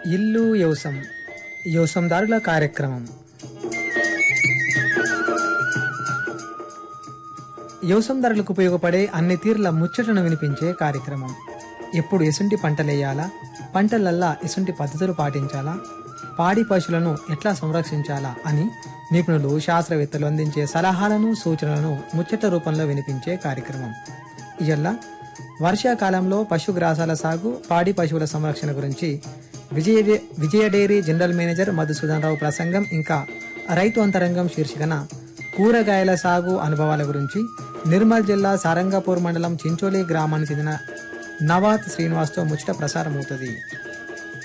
ఇల్లు వ్యవసం వ్యవసందారుల కార్యక్రమం వ్యవసందారులకు ఉపయోగపడే అన్ని తీర్ల ముచ్చటను వినిపించే కార్యక్రమం ఎప్పుడు ఎసుంటి పంటలేయాలా పంటలల్లా ఎసుంటి పద్ధతులు పాటించాలా పాడి పశువులను ఎట్లా సంరక్షించాలా అని నిపుణులు శాస్త్రవేత్తలు అందించే సలహాలను సూచనలను ముచ్చట రూపంలో వినిపించే కార్యక్రమం ఇయల్ల వర్షాకాలంలో పశుగ్రాసాల సాగు పాడి పశువుల సంరక్షణ గురించి Vijaya Vijaya dairy general manager Madhusudan Rao ప్రసంగం ఇంకా రైతు అంతరంగం శీర్షికన కూరగాయల సాగు అనుభవాల గురించి నిర్మల్ జిల్లా సారంగపూర్ మండలం చించోలి గ్రామానికి చెందిన నవాత్ శ్రీనివాస్తో ముచ్చట ప్రసారమవుతుంది